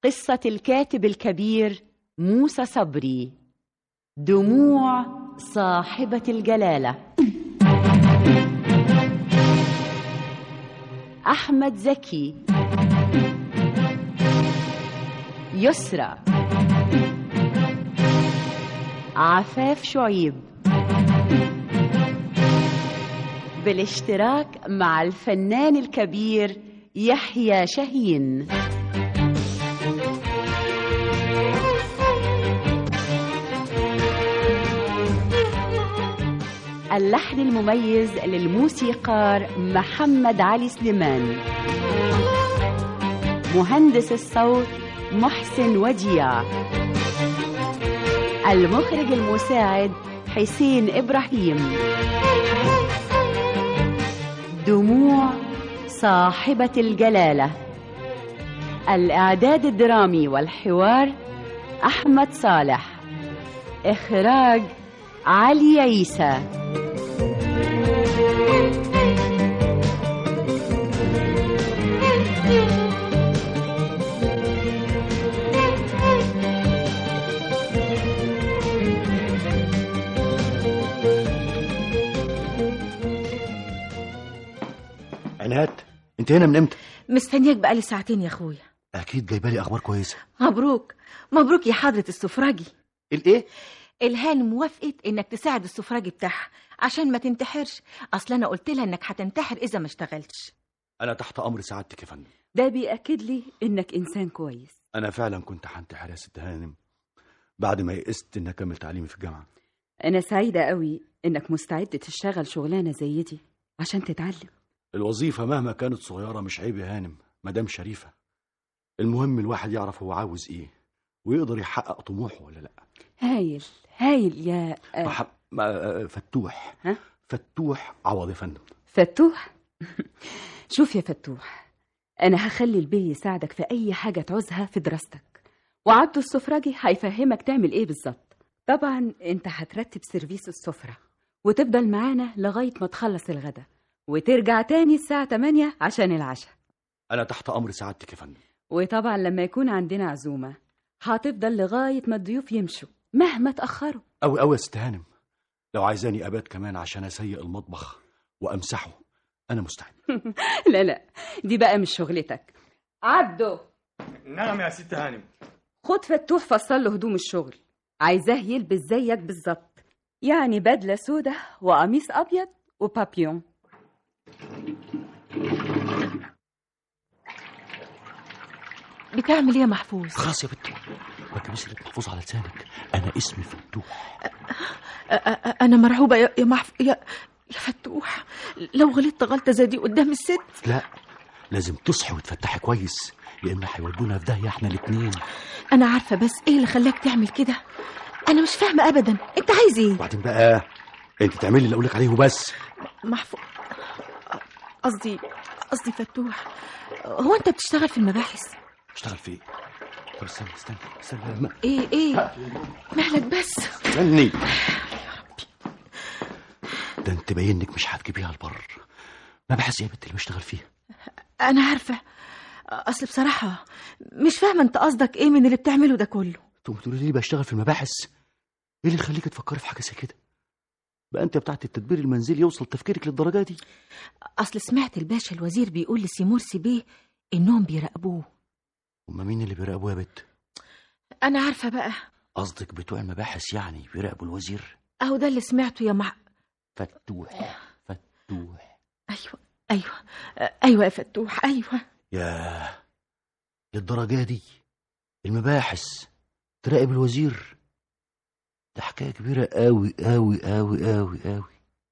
قصة الكاتب الكبير موسى صبري دموع صاحبة الجلالة أحمد زكي يسرى عفاف شعيب بالاشتراك مع الفنان الكبير يحيى شاهين اللحن المميز للموسيقار محمد علي سليمان مهندس الصوت محسن وديع المخرج المساعد حسين إبراهيم دموع صاحبة الجلالة الإعداد الدرامي والحوار أحمد صالح إخراج علي عيسى عناد انت هنا من امتى مستنياك بقالي ساعتين يا اخويا اكيد جايبه لي اخبار كويسه مبروك مبروك يا حضرة السفراجي الايه الهان موافقت انك تساعد السفراجي بتاعها عشان ما تنتحرش اصل انا قلت لها انك هتنتحر اذا ما اشتغلتش انا تحت امر سعادتك يا فندم ده بيأكد لي إنك إنسان كويس انا فعلا كنت هنتحر يا ست هانم بعد ما يئست اني اكمل تعليمي في الجامعه أنا سعيدة قوي إنك مستعد تشتغل شغلانة زي دي عشان تتعلم الوظيفه مهما كانت صغيره مش عيب يا هانم مدام شريفه المهم الواحد يعرف هو عاوز ايه ويقدر يحقق طموحه ولا لا هايل هايل يا آه، مح... ما- فتوح ها؟ فتوح عوض يا فندم فتوح شوف يا فتوح أنا هخلي البي يساعدك في أي حاجة تعوزها في دراستك وعبده السفراجي هيفهمك تعمل إيه بالظبط طبعا أنت هترتب سيرفيس السفرة وتفضل معانا لغاية ما تخلص الغدا وترجع تاني الساعة 8 عشان العشاء انا تحت امر سعادتك يا فندم وطبعا لما يكون عندنا عزومة هتفضل لغاية ما الضيوف يمشوا مهما تأخروا أوي أوي يا ست هانم لو عايزاني أبات كمان عشان أسيق المطبخ وأمسحه أنا مستعد لا لا دي بقى مش شغلتك عبده نعم يا ست هانم خد فتوح فصل له هدوم الشغل عايزاه يلبس زيك بالظبط يعني بدلة سودة وقميص أبيض وبابيون بتعمل ايه يا محفوظ خلاص يا بنت ما تلبسي اللي محفوظ على لسانك أنا اسمي فتوح أ- أ- أ- انا مرعوبه يا يا محف... يا يا فتوح لو غلطت غلطه زي دي قدام الست لا لازم تصحي وتفتحي كويس لأن هيودونا في داهية إحنا الاتنين انا عارفه بس ايه اللي خلاك تعمل كده انا مش فاهمه ابدا انت عايز ايه وبعدين بقى أنت تعملي اللي أقولك عليه وبس محفوظ قصدي قصدي فتوح هو انت بتشتغل في المباحث اشتغل في إيه؟ طب استنى استنى استنى لما ايه ايه مالك بس استني ده أنت باين إنك مش هتجيبيها البر ما بحس يا بنت اللي بشتغل فيها انا عارفه اصل بصراحه مش فاهمه انت قصدك ايه من اللي بتعمله ده كله تقوم تقولي لي بشتغل في المباحث ايه اللي يخليك تفكري في حاجه زي كده بقى انت بتاعت التدبير المنزلي يوصل تفكيرك للدرجه دي اصل سمعت الباشا الوزير بيقول لسيمورسي بيه انهم بيراقبوه هما مين اللي بيراقبوه يا بت انا عارفه بقى قصدك بتوع المباحث يعني بيراقبوا الوزير اهو ده اللي سمعته يا مع فتوح فتوح ايوه ايوه ايوه يا فتوح ايوه يا للدرجه دي المباحث تراقب الوزير ده حكايه كبيره قوي قوي قوي قوي قوي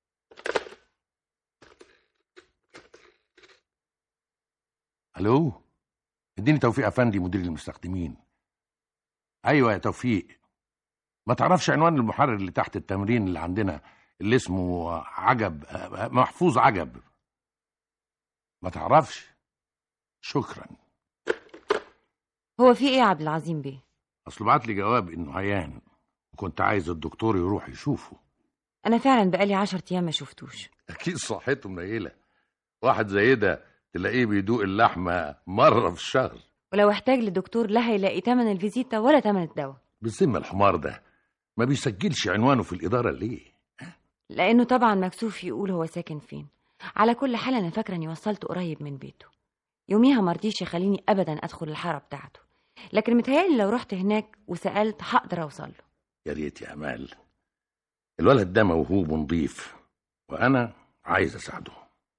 الو اديني توفيق افندي مدير المستخدمين ايوه يا توفيق ما تعرفش عنوان المحرر اللي تحت التمرين اللي عندنا اللي اسمه عجب آه، محفوظ عجب ما تعرفش شكرا هو في ايه يا عبد العظيم بيه اصل بعت لي جواب انه عيان وكنت عايز الدكتور يروح يشوفه انا فعلا بقالي عشر ايام ما شفتوش اكيد صحته منيله واحد زي ده تلاقيه بيدوق اللحمه مره في الشهر ولو احتاج لدكتور لا هيلاقي تمن الفيزيتا ولا تمن الدواء بالذمة الحمار ده ما بيسجلش عنوانه في الإدارة ليه لأنه طبعا مكسوف يقول هو ساكن فين على كل حال أنا فاكرة إني وصلت قريب من بيته يوميها مرضيش يخليني أبدا أدخل الحارة بتاعته لكن متهيألي لو رحت هناك وسألت هقدر أوصل له يا ريت يا أمال الولد ده موهوب ونضيف وأنا عايز أساعده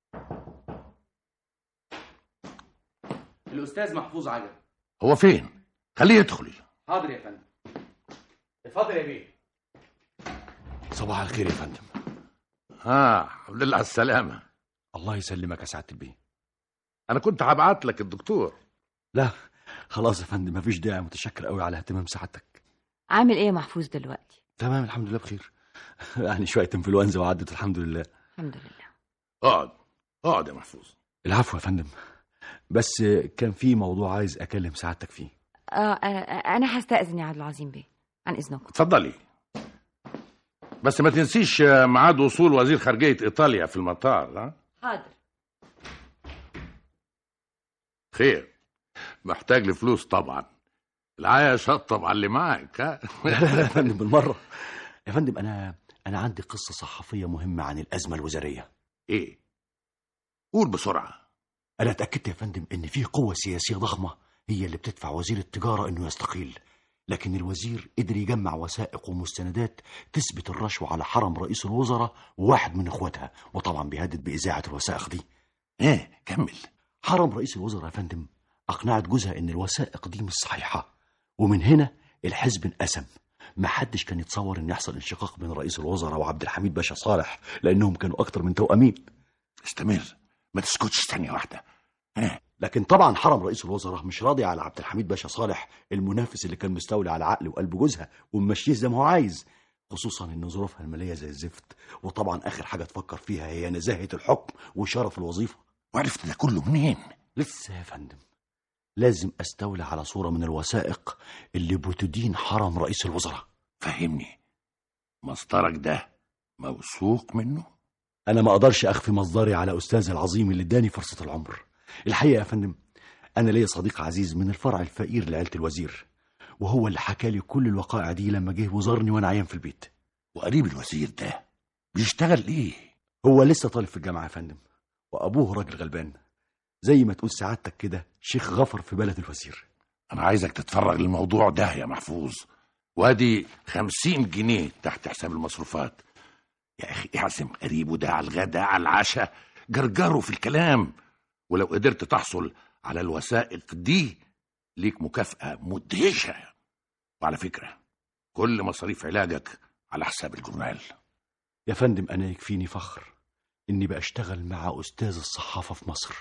الاستاذ محفوظ عجب هو فين؟ خليه يدخل حاضر يا فندم اتفضل يا بيه صباح الخير يا فندم اه الحمد لله على السلامة الله يسلمك يا سعاده البيه أنا كنت هبعت لك الدكتور لا خلاص يا فندم مفيش داعي متشكر قوي على اهتمام سعادتك عامل إيه يا محفوظ دلوقتي تمام الحمد لله بخير يعني شويه انفلونزا وعدت الحمد لله الحمد لله اقعد اقعد يا محفوظ العفو يا فندم بس كان في موضوع عايز اكلم سعادتك فيه آه آه، أنا هستأذن يا عبد العظيم بيه عن إذنكم اتفضلي بس ما تنسيش ميعاد وصول وزير خارجية إيطاليا في المطار ها؟ حاضر خير محتاج لفلوس طبعا العيا شطب على اللي معك ها لا لا لا يا فندم بالمره يا فندم انا انا عندي قصه صحفيه مهمه عن الازمه الوزاريه ايه قول بسرعة انا اتاكدت يا فندم ان في قوه سياسيه ضخمه هي اللي بتدفع وزير التجاره انه يستقيل لكن الوزير قدر يجمع وثائق ومستندات تثبت الرشوه على حرم رئيس الوزراء وواحد من اخواتها وطبعا بيهدد باذاعه الوثائق دي ايه كمل حرم رئيس الوزراء يا فندم اقنعت جوزها ان الوثائق دي مش صحيحه ومن هنا الحزب انقسم ما حدش كان يتصور ان يحصل انشقاق بين رئيس الوزراء وعبد الحميد باشا صالح لانهم كانوا اكتر من توأمين استمر ما تسكتش ثانية واحدة ها لكن طبعا حرم رئيس الوزراء مش راضي على عبد الحميد باشا صالح المنافس اللي كان مستولي على عقل وقلب جوزها وممشيه زي ما هو عايز خصوصا ان ظروفها الماليه زي الزفت وطبعا اخر حاجه تفكر فيها هي نزاهه الحكم وشرف الوظيفه وعرفت ده كله منين لسه يا فندم لازم استولي على صوره من الوثائق اللي بتدين حرم رئيس الوزراء فهمني مصدرك ده موثوق منه انا ما اقدرش اخفي مصدري على استاذي العظيم اللي اداني فرصه العمر الحقيقه يا فندم انا ليا صديق عزيز من الفرع الفقير لعيله الوزير وهو اللي حكى لي كل الوقائع دي لما جه وزارني وانا عيان في البيت وقريب الوزير ده بيشتغل ايه هو لسه طالب في الجامعه يا فندم وابوه راجل غلبان زي ما تقول سعادتك كده شيخ غفر في بلد الوزير انا عايزك تتفرغ للموضوع ده يا محفوظ وادي خمسين جنيه تحت حساب المصروفات يا اخي اعزم قريبه ده على الغداء على العشاء جرجره في الكلام ولو قدرت تحصل على الوثائق دي ليك مكافأة مدهشة وعلى فكرة كل مصاريف علاجك على حساب الجورنال يا فندم انا يكفيني فخر اني بشتغل مع استاذ الصحافه في مصر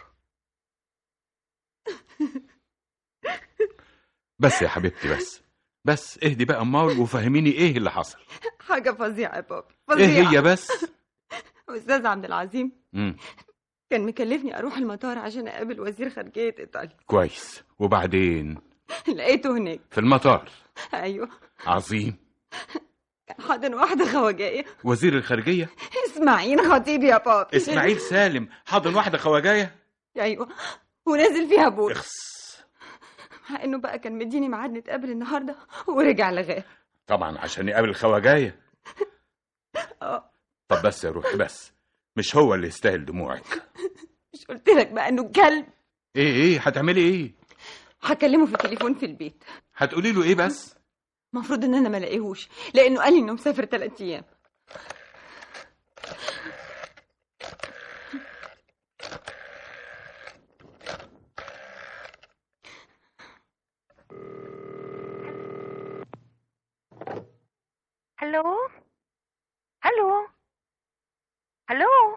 بس يا حبيبتي بس بس اهدي بقى امال وفهميني ايه اللي حصل حاجة فظيعة يا بابي ايه فظيعة هي بس أستاذ عبد العظيم مم. كان مكلفني أروح المطار عشان أقابل وزير خارجية إيطاليا كويس وبعدين لقيته هناك في المطار أيوه عظيم كان حاضن واحدة خواجاية وزير الخارجية إسماعيل خطيب يا بابي اسماعيل سالم حاضن واحدة خواجاية أيوه ونازل فيها بول اخس مع إنه بقى كان مديني ميعاد نتقابل النهاردة ورجع لغاه طبعا عشان يقابل الخواجاية اه طب بس يا روحي بس مش هو اللي يستاهل دموعك مش قلت لك بقى إنه كلب ايه ايه هتعملي ايه هكلمه في التليفون في البيت هتقولي له ايه بس المفروض إن أنا ما لاقيهوش لأنه قال لي إنه مسافر ثلاث أيام الو الو الو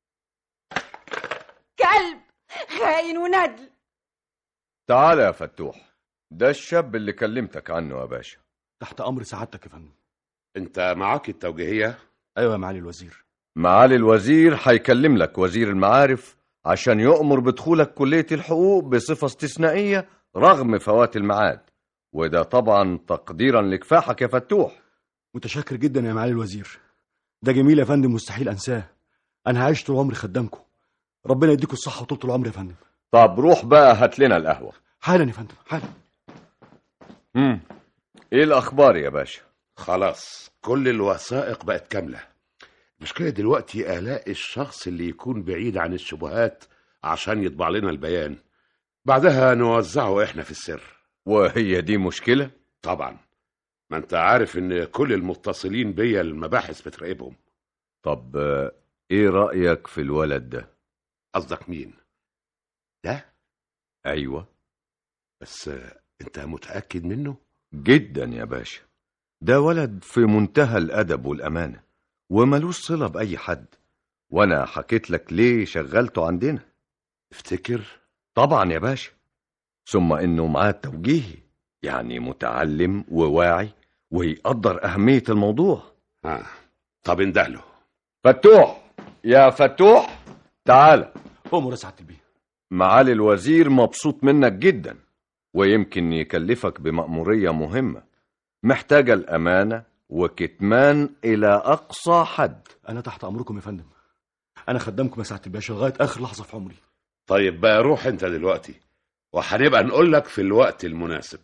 كلب خاين وندل تعال يا فتوح ده الشاب اللي كلمتك عنه يا باشا تحت امر سعادتك يا فندم انت معاك التوجيهية ايوه يا معالي الوزير معالي الوزير هيكلم لك وزير المعارف عشان يؤمر بدخولك كلية الحقوق بصفة استثنائية رغم فوات الميعاد وده طبعا تقديرا لكفاحك يا فتوح متشكر جدا يا معالي الوزير ده جميل يا فندم مستحيل انساه انا هعيش طول عمري خدامكم ربنا يديكم الصحه وطول العمر يا فندم طب روح بقى هات لنا القهوة حالا يا فندم حالا مم. ايه الاخبار يا باشا خلاص كل الوثائق بقت كاملة المشكلة دلوقتي ألاقي الشخص اللي يكون بعيد عن الشبهات عشان يطبع لنا البيان بعدها نوزعه إحنا في السر وهي دي مشكلة؟ طبعا ما أنت عارف إن كل المتصلين بيا المباحث بتراقبهم طب آه، ايه رأيك في الولد ده قصدك مين ده ايوه بس آه، أنت متأكد منه جدا يا باشا ده ولد في منتهى الأدب والأمانة وملوش صلة بأي حد وأنا حكيت لك ليه شغلته عندنا افتكر طبعا يا باشا ثم إنه معاه توجيهي يعني متعلم وواعي ويقدر أهمية الموضوع آه. طب اندهله فتوح يا فتوح تعال أمور يا سعادة البيه معالي الوزير مبسوط منك جدا ويمكن يكلفك بمأمورية مهمة محتاجة الأمانة وكتمان إلى أقصى حد أنا تحت أمركم يا فندم أنا خدامكم يا سعادة الباشا لغاية آخر لحظة في عمري طيب بقى روح أنت دلوقتي وهنبقى نقول لك في الوقت المناسب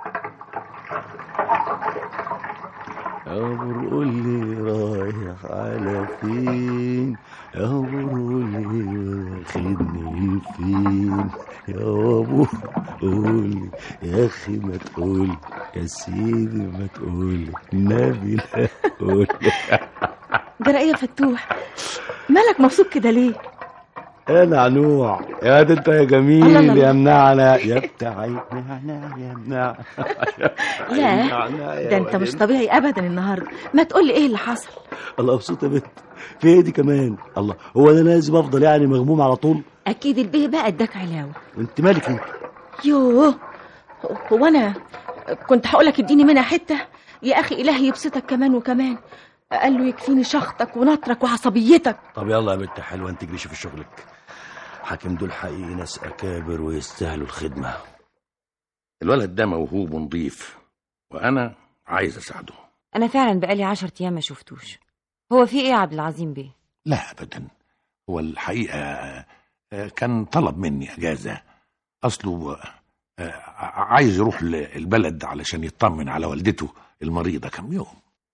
يا قول لي رايح على فين يا قول لي واخدني فين يا ابو قول يا اخي ما تقول يا سيدي ما تقول النبي لا قول جرى ايه يا فتوح مالك مبسوط كده ليه يا نعنوع يا ده انت يا جميل الله الله. يا منعنع يا بتاع نعناع يا منعنع لا ده انت مش طبيعي ابدا النهارده ما تقول لي ايه اللي حصل الله مبسوط يا بنت في ايه دي كمان الله هو انا لازم افضل يعني مغموم على طول اكيد البيه بقى اداك علاوه وانت مالك انت يوه هو انا كنت هقولك اديني منها حته يا اخي الهي يبسطك كمان وكمان قال له يكفيني شخطك ونطرك وعصبيتك طب يلا يا بنت حلوه انت تجريش في شغلك حاكم دول حقيقي ناس اكابر ويستاهلوا الخدمه الولد ده موهوب ونضيف وانا عايز اساعده انا فعلا بقالي عشر ايام ما شفتوش هو في ايه يا عبد العظيم بيه لا ابدا هو الحقيقه آه، كان طلب مني اجازه اصله آه، عايز يروح ل- البلد علشان يطمن على والدته المريضه كم يوم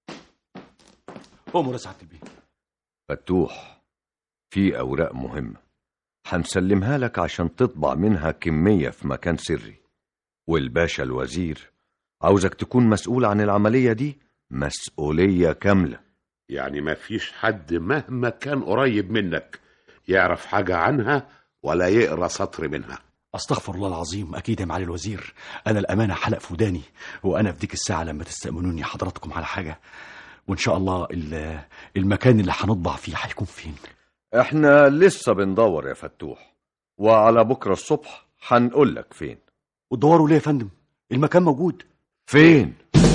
امور يا سعاده البيه فتوح في أوراق مهمة هنسلمها لك عشان تطبع منها كمية في مكان سري والباشا الوزير عاوزك تكون مسؤول عن العملية دي مسؤولية كاملة يعني ما فيش حد مهما كان قريب منك يعرف حاجة عنها ولا يقرأ سطر منها استغفر الله العظيم اكيد يا معالي الوزير انا الامانه حلق في وداني وانا في ديك الساعه لما تستامنوني حضراتكم على حاجه وان شاء الله ال- المكان اللي هنطبع فيه هيكون فين احنا لسه بندور يا فتوح وعلى بكرة الصبح هنقول لك فين وتدوروا ليه يا فندم المكان موجود فين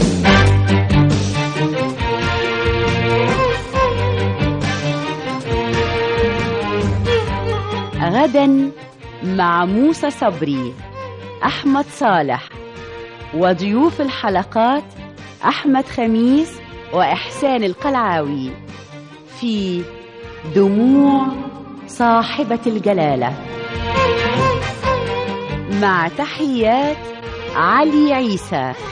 غدا مع موسى صبري أحمد صالح وضيوف الحلقات أحمد خميس وإحسان القلعاوي في دموع صاحبة الجلالة مع تحيات علي عيسى